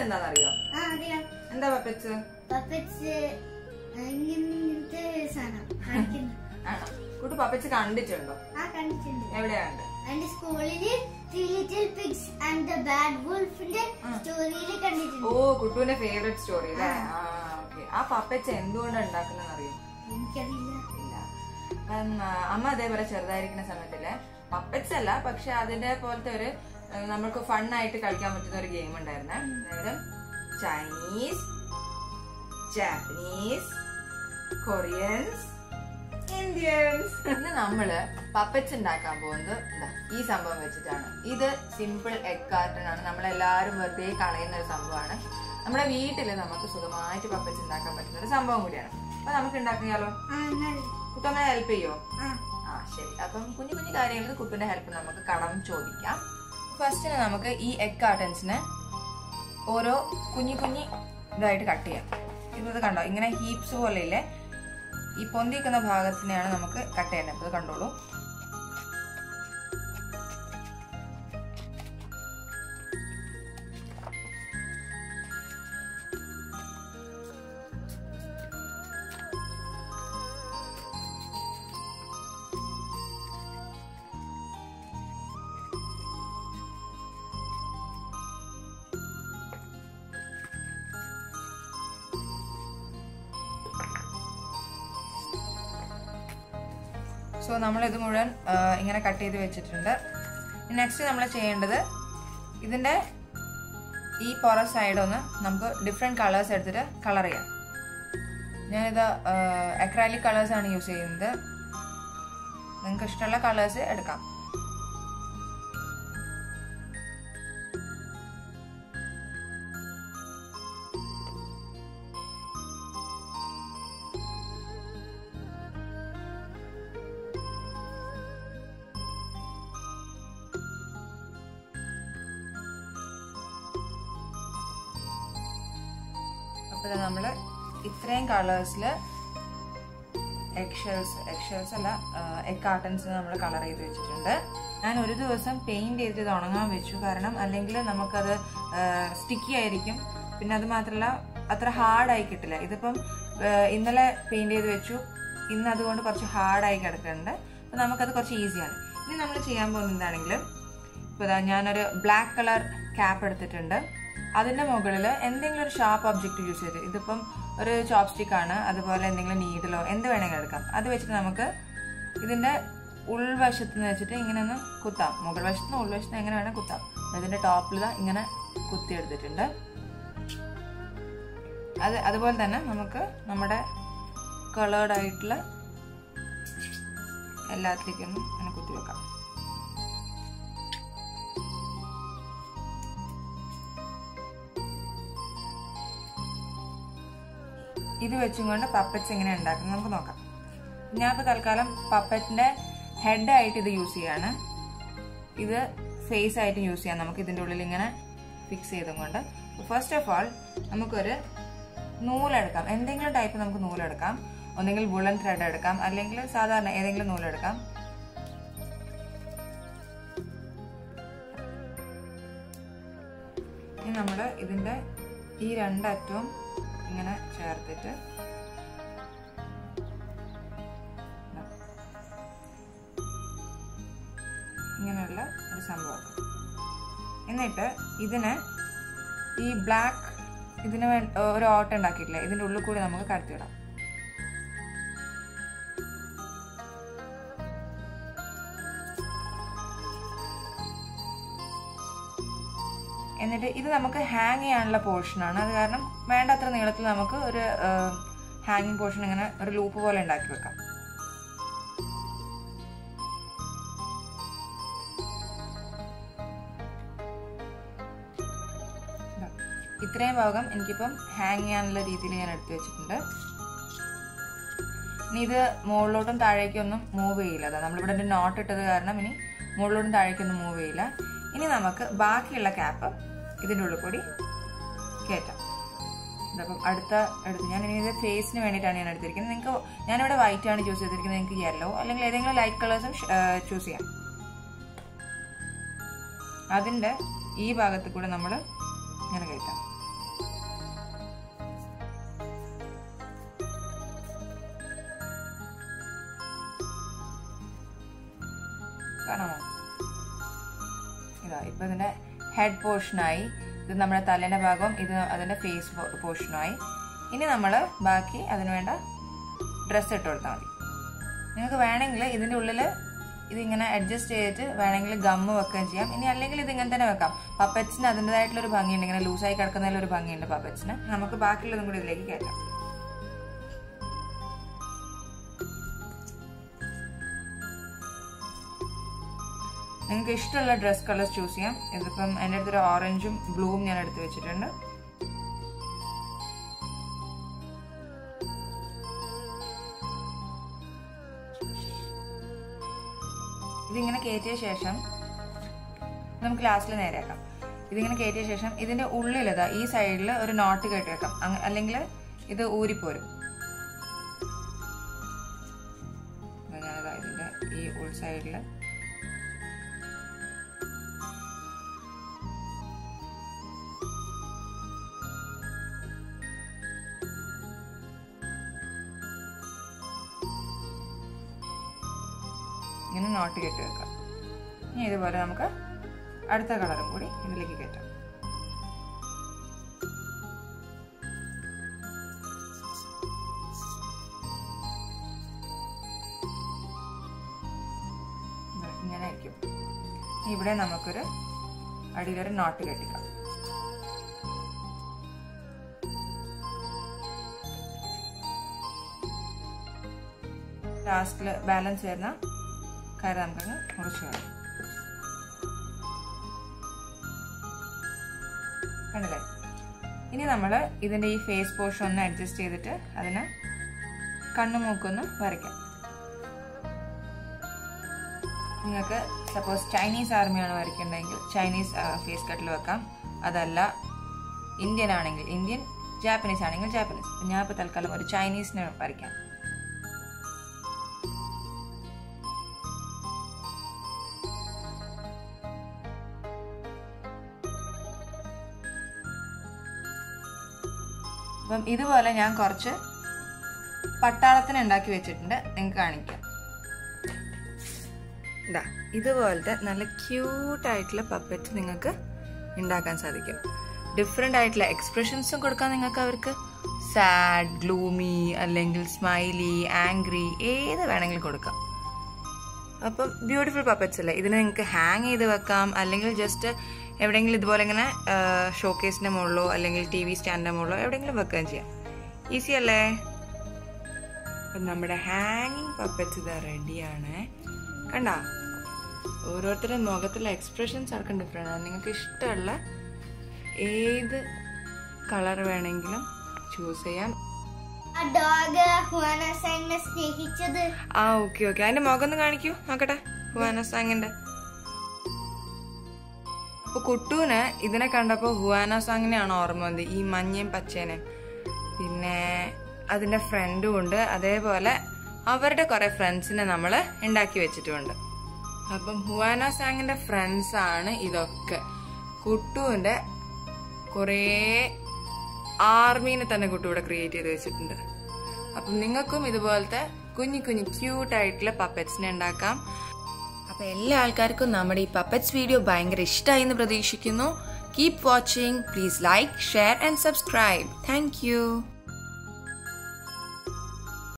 എന്താണെന്നറിയോ ആ അറിയാം എന്താ പപ്പറ്റ്സ് പപ്പറ്റ്സ് ഇങ്ങനത്തെ സാധനം കാണിക്കുന്നു ആണോ കുട്ടു പപ്പറ്റ്സ് കണ്ടിട്ടുണ്ടോ ആ കണ്ടിട്ടുണ്ട് എവിടെയാണ് എന്റെ സ്കൂളില് three little pigs and the bad വൂൾഫിന്റെ സ്റ്റോറിയിൽ കണ്ടിട്ടുണ്ട് ഓ കുട്ടുവിന്റെ ഫേവറേറ്റ് സ്റ്റോറി അല്ലേ ആ ഓക്കെ ആ പപ്പറ്റ്സ് എന്തുകൊണ്ടാണ് ഉണ്ടാക്കുന്നത് അറിയോ എനിക്കറിയില്ല ഇല്ല അപ്പം, ആ, അമ്മ അതേപോലെ ചെറുതായിരിക്കുന്ന സമയത്തില് പപ്പറ്റ്സ് അല്ല പക്ഷെ അതിന്റെ പോലത്തെ ഒരു ആ, നമുക്ക് ഫണ്ണായിട്ട് കളിക്കാൻ പറ്റുന്ന ഒരു ഗെയിം ഉണ്ടായിരുന്നേ അതായത് ചൈനീസ് ജാപ്പനീസ് കൊറിയൻസ് ഇന്ത്യൻസ് ഇന്ന് നമ്മള് പപ്പറ്റ്സ് ഉണ്ടാക്കാൻ പോകുന്നത് ഇതാ, ഈ സംഭവം വെച്ചിട്ടാണ് ഇത് സിമ്പിൾ എഗ് കാർട്ടൺ ആണ് നമ്മളെല്ലാരും വെറുതെ കളയുന്ന ഒരു സംഭവമാണ് നമ്മുടെ വീട്ടില് നമുക്ക് സുഖമായിട്ട് പപ്പറ്റ്സ് ഉണ്ടാക്കാൻ പറ്റുന്ന ഒരു സംഭവം കൂടിയാണ് അപ്പൊ നമുക്ക് ഉണ്ടാക്കിയാലോ ആ എന്നാൽ കുട്ടമ്മ ഹെൽപ്പ് ചെയ്യോ ആ ആ ശരി അപ്പം കുഞ്ഞു കുഞ്ഞു കാര്യങ്ങൾക്ക് കുട്ടിന്റെ ഹെൽപ്പ് നമുക്ക് കടം ചോദിക്കാം ഫസ്റ്റിന് നമുക്ക് ഈ എഗ് കാർട്ടൻസിന് ഓരോ കുഞ്ഞു കുഞ്ഞി ഇതായിട്ട് കട്ട് ചെയ്യാം ഇത് കണ്ടോ ഇങ്ങനെ ഹീപ്സ് പോലെ ഇല്ലേ ഈ പൊന്തിക്കുന്ന ഭാഗത്തിനെയാണ് നമുക്ക് കട്ട് ചെയ്യേണ്ടത് അപ്പോൾ ഇത് കണ്ടോളൂ സോ നമ്മളിത് മുഴുവൻ ആ, ഇങ്ങനെ കട്ട് ചെയ്ത് വെച്ചിട്ടുണ്ട് നെക്സ്റ്റ് നമ്മൾ ചെയ്യേണ്ടത് ഇതിൻ്റെ ഈ പുറ സൈഡ് ഒന്ന് നമുക്ക് ഡിഫറെൻറ്റ് കളേഴ്സ് എടുത്തിട്ട് കളർ ചെയ്യാം ഞാനിത് അക്രാലിക് കളേഴ്സാണ് യൂസ് ചെയ്യുന്നത് നിങ്ങൾക്ക് ഇഷ്ടമുള്ള കളേഴ്സ് എടുക്കാം അപ്പോൾ നമ്മൾ ഇത്രയും കളേഴ്സിൽ എഗ്ഷെൽസ് എഗ്ഷെൽസ് അല്ല എഗ് കാർട്ടൻസ് നമ്മൾ കളർ ചെയ്ത് വെച്ചിട്ടുണ്ട് ഞാൻ ഒരു ദിവസം പെയിന്റ് ചെയ്തിട്ട് ഇത് ഉണങ്ങാൻ വെച്ചു കാരണം അല്ലെങ്കിൽ നമുക്കത് സ്റ്റിക്കി ആയിരിക്കും പിന്നെ അത് മാത്രമല്ല അത്ര ഹാർഡായി കിട്ടില്ല ഇതിപ്പം ആ, ഇന്നലെ പെയിന്റ് ചെയ്ത് വെച്ചു ഇന്ന് അതുകൊണ്ട് കുറച്ച് ഹാർഡായി കിടക്കുന്നുണ്ട് അപ്പം നമുക്കത് കുറച്ച് ഈസിയാണ് ഇനി നമ്മൾ ചെയ്യാൻ പോകുന്നത് എന്താണെങ്കിലും ഇപ്പോൾ ഇതാ ഞാനൊരു ബ്ലാക്ക് കളർ ക്യാപ്പ് എടുത്തിട്ടുണ്ട് അതിന്റെ മുകളിൽ എന്തെങ്കിലും ഒരു ഷാർപ്പ് ഒബ്ജക്റ്റ് യൂസ് ചെയ്ത് ഇതിപ്പം ഒരു ചോപ്സ്റ്റിക് ആണ് അതുപോലെ എന്തെങ്കിലും നീഡിലോ എന്ത് വേണമെങ്കിലും എടുക്കാം അത് വെച്ചിട്ട് നമുക്ക് ഇതിന്റെ ഉൾവശത്ത് നിന്ന് വെച്ചിട്ട് ഇങ്ങനെ ഒന്ന് കുത്താം മുകൾ വശത്ത് നിന്ന് ഉൾവശത്ത് നിന്ന് എങ്ങനെ വേണേൽ കുത്താം ഇതിന്റെ ടോപ്പിൽ ഇങ്ങനെ കുത്തി എടുത്തിട്ടുണ്ട് അത് അതുപോലെ തന്നെ നമുക്ക് നമ്മുടെ കളേർഡ് ആയിട്ടുള്ള എല്ലാത്തിലേക്കും ഒന്ന് ഇങ്ങനെ കുത്തി വെക്കാം ഇത് വെച്ചും കൊണ്ട് പപ്പറ്റ്സ് എങ്ങനെ ഉണ്ടാക്കുന്നത് നമുക്ക് നോക്കാം ഞാൻ ഇപ്പോൾ തൽക്കാലം പപ്പറ്റിന്റെ ഹെഡ് ആയിട്ട് ഇത് യൂസ് ചെയ്യാണ് ഇത് ഫേസ് ആയിട്ട് യൂസ് ചെയ്യാം നമുക്ക് ഇതിൻ്റെ ഉള്ളിൽ ഇങ്ങനെ ഫിക്സ് ചെയ്തും കൊണ്ട് ഫസ്റ്റ് ഓഫ് ഓൾ നമുക്കൊരു നൂലെടുക്കാം എന്തെങ്കിലും ടൈപ്പ് നമുക്ക് നൂലെടുക്കാം ഒന്നെങ്കിൽ വുളൻ ത്രെഡ് എടുക്കാം അല്ലെങ്കിൽ സാധാരണ ഏതെങ്കിലും നൂലെടുക്കാം ഇനി നമ്മൾ ഇതിൻ്റെ ഈ രണ്ടറ്റവും ഇങ്ങനെ ചേർത്തിട്ട് ഇങ്ങനെയുള്ള ഒരു സംഭവം എന്നിട്ട് ഇതിന് ഈ ബ്ലാക്ക് ഇതിന് വേ ഒരു ഓട്ട ഉണ്ടാക്കിയിട്ടില്ലേ ഇതിൻ്റെ ഉള്ളിൽ കൂടി നമുക്ക് കടത്തിവിടാം എന്നിട്ട് ഇത് നമുക്ക് ഹാങ് ചെയ്യാനുള്ള പോർഷനാണ് അത് കാരണം വേണ്ടത്ര നീളത്തിൽ നമുക്ക് ഒരു ഹാങ്ങിങ് പോർഷൻ ഇങ്ങനെ ഒരു ലൂപ്പ് പോലെ ഉണ്ടാക്കി വെക്കാം ഇതാ. ഇത്രയും ഭാഗം എനിക്കിപ്പം ഹാങ് ചെയ്യാനുള്ള രീതിയിൽ ഞാൻ എടുത്തു വെച്ചിട്ടുണ്ട് ഇനി ഇത് മുകളിലോട്ടും താഴേക്കൊന്നും മൂവ് ചെയ്യില്ല അതാ നമ്മളിവിടെ ഒരു നോട്ട് ഇട്ടത് കാരണം ഇനി മുകളിലോട്ടും താഴേക്കൊന്നും മൂവ് ചെയ്യില്ല ഇനി നമുക്ക് ബാക്കിയുള്ള ക്യാപ്പ് ഇതിൻ്റെ ഉള്ളിൽ കൂടി കയറ്റാം ഇതപ്പം അടുത്ത എടുത്ത് ഞാൻ ഇനി ഇത് ഫേസിന് വേണ്ടിയിട്ടാണ് ഞാൻ എടുത്തിരിക്കുന്നത് നിങ്ങൾക്ക് ഞാനിവിടെ വൈറ്റ് ആണ് ചൂസ് ചെയ്തിരിക്കുന്നത് നിങ്ങൾക്ക് യെല്ലോ അല്ലെങ്കിൽ ഏതെങ്കിലും ലൈറ്റ് കളേഴ്സും ചൂസ് ചെയ്യാം അതിൻ്റെ ഈ ഭാഗത്ത് കൂടെ നമ്മൾ ഇങ്ങനെ കയറ്റാം കാണാമോ ഇതാ ഇപ്പൊ ഇതിന്റെ ഹെഡ് പോർഷനായി ഇത് നമ്മുടെ തലേന്റെ ഭാഗം ഇത് അതിന്റെ ഫേസ് പോർഷനായി ഇനി നമ്മൾ ബാക്കി അതിന് വേണ്ട ഡ്രസ്സ് ഇട്ട് കൊടുത്താൽ മതി നിങ്ങൾക്ക് വേണമെങ്കിൽ ഇതിന്റെ ഉള്ളിൽ ഇതിങ്ങനെ അഡ്ജസ്റ്റ് ചെയ്തിട്ട് വേണമെങ്കിൽ ഗമ്മ് വെക്കുകയും ചെയ്യാം ഇനി അല്ലെങ്കിൽ ഇത് ഇങ്ങനെ തന്നെ വെക്കാം പപ്പറ്റ്സിന് അതിൻ്റെതായിട്ടുള്ള ഒരു ഭംഗിയുണ്ട് ഇങ്ങനെ ലൂസായി കിടക്കുന്നതിൽ ഒരു ഭംഗിയുണ്ട് പപ്പറ്റ്സിന് നമുക്ക് ബാക്കിയുള്ളതും കൂടി ഇതിലേക്ക് കയറ്റാം നിങ്ങൾക്ക് ഇഷ്ടമുള്ള ഡ്രസ് കളേഴ്സ് ചൂസ് ചെയ്യാം ഇതിപ്പം എൻ്റെ അടുത്തൊരു ഓറഞ്ചും ബ്ലൂവും ഞാൻ എടുത്ത് വെച്ചിട്ടുണ്ട് ഇതിങ്ങനെ കയറ്റിയ ശേഷം നമുക്ക് ലാസ്റ്റിൽ നേരെയാക്കാം ഇതിങ്ങനെ കയറ്റിയ ശേഷം ഇതിന്റെ ഉള്ളിലതാ ഈ സൈഡിൽ ഒരു നോട്ട് കെട്ടി വെക്കാം അങ്ങ- അല്ലെങ്കിൽ ഇത് ഊരിപ്പോരും അപ്പൊ ഞാനിതാ ഇതിന്റെ ഈ ഉൾ സൈഡിൽ ഇങ്ങനെ നോട്ട് കെട്ടി വെക്കാം ഇനി ഇതുപോലെ നമുക്ക് അടുത്ത കളറും കൂടി ഇതിലേക്ക് കയറ്റാം ദാ ഇങ്ങനെ ആയിരിക്കും ഇനി ഇവിടെ നമുക്കൊരു അടിയിലൊരു നോട്ട് കെട്ടിക്കാം ലാസ്റ്റിൽ ബാലൻസ് വരുന്ന കയറി നമുക്കങ്ങ് മുറിച്ച് കളയാം കണ്ടില്ലേ ഇനി നമ്മൾ ഇതിൻ്റെ ഈ ഫേസ് പോർഷൻ ഒന്ന് അഡ്ജസ്റ്റ് ചെയ്തിട്ട് അതിന് കണ്ണു മൂക്കൊന്ന് വരയ്ക്കാം നിങ്ങൾക്ക് സപ്പോസ് ചൈനീസ് ആർമിയാണ് വരയ്ക്കേണ്ടതെങ്കിൽ ചൈനീസ് ഫേസ് കട്ടിൽ വെക്കാം അതല്ല ഇന്ത്യൻ ആണെങ്കിൽ ഇന്ത്യൻ ജാപ്പനീസ് ആണെങ്കിൽ ജാപ്പനീസ് ഞാൻ ഇപ്പോൾ തൽക്കാലം ഒരു ചൈനീസിനെ വരയ്ക്കാം അപ്പം ഇതുപോലെ ഞാൻ കുറച്ച് പട്ടാളത്തിന് ഉണ്ടാക്കി വെച്ചിട്ടുണ്ട് നിങ്ങൾക്ക് കാണിക്കാം ഇതാ ഇതുപോലത്തെ നല്ല ക്യൂട്ടായിട്ടുള്ള പപ്പറ്റ് നിങ്ങൾക്ക് ഉണ്ടാക്കാൻ സാധിക്കും ഡിഫറെൻ്റ് ആയിട്ടുള്ള എക്സ്പ്രഷൻസും കൊടുക്കാൻ നിങ്ങൾക്ക് അവർക്ക് സാഡ് ഗ്ലൂമി അല്ലെങ്കിൽ സ്മൈലി ആംഗ്രി ഏത് വേണമെങ്കിലും കൊടുക്കാം അപ്പം ബ്യൂട്ടിഫുൾ പപ്പറ്റ്സ് അല്ലേ ഇതിനെ നിങ്ങൾക്ക് ഹാങ് ചെയ്ത് വെക്കാം അല്ലെങ്കിൽ ജസ്റ്റ് എവിടെയെങ്കിലും ഇതുപോലെ ഇങ്ങനെ ഷോക്കേസിന്റെ മുകളിലോ അല്ലെങ്കിൽ ടി വി സ്റ്റാൻഡിന്റെ മുകളിലോ എവിടെയെങ്കിലും വെക്കുകയും ചെയ്യാം ഈസി അല്ലേ അപ്പം നമ്മുടെ ഹാങ്ങിങ് പപ്പറ്റ്സ് ഇത് റെഡിയാണ് കണ്ട ഓരോരുത്തരുടെ മുഖത്തുള്ള എക്സ്പ്രഷൻസ് ആർക്കും ഡിഫറെൻ്റ് ആണ് നിങ്ങൾക്ക് ഇഷ്ടമുള്ള ഏത് കളർ വേണമെങ്കിലും ചൂസ് ചെയ്യാം ആ ഡോഗ് ഹുവാനസൈനെ സ്നേഹിച്ചത് ആ ഓക്കെ ഓക്കെ അതിന്റെ മുഖം ഒന്ന് കാണിക്കൂ നോക്കട്ടെ ഹുവാന സാങ്ങിന്റെ അപ്പൊ കുട്ടൂന് ഇതിനെ കണ്ടപ്പോ ഹുവാന സാങ്ങിനെയാണ് ഓർമ്മ വന്നത് ഈ മഞ്ഞയും പച്ചേനെ പിന്നെ അതിന്റെ ഫ്രണ്ടും ഉണ്ട് അതേപോലെ അവരുടെ കുറെ ഫ്രണ്ട്സിനെ നമ്മൾ ഉണ്ടാക്കി വെച്ചിട്ടുമുണ്ട് അപ്പം ഹുവാന സാങ്ങിന്റെ ഫ്രണ്ട്സ് ആണ് ഇതൊക്കെ കുട്ടുവിന്റെ കുറേ ആർമീനെ തന്നെ കുട്ടു ഇവിടെ ക്രിയേറ്റ് ചെയ്ത് വെച്ചിട്ടുണ്ട് അപ്പം നിങ്ങൾക്കും ഇതുപോലത്തെ കുഞ്ഞു കുഞ്ഞു ക്യൂട്ട് ആയിട്ടുള്ള പപ്പറ്റ്സിനെ ഉണ്ടാക്കാം അപ്പൊ എല്ലാ ആൾക്കാർക്കും നമ്മുടെ ഈ പപ്പറ്റ്സ് വീഡിയോ ഭയങ്കര ഇഷ്ടമായി എന്ന് പ്രതീക്ഷിക്കുന്നു keep watching please like share and subscribe thank U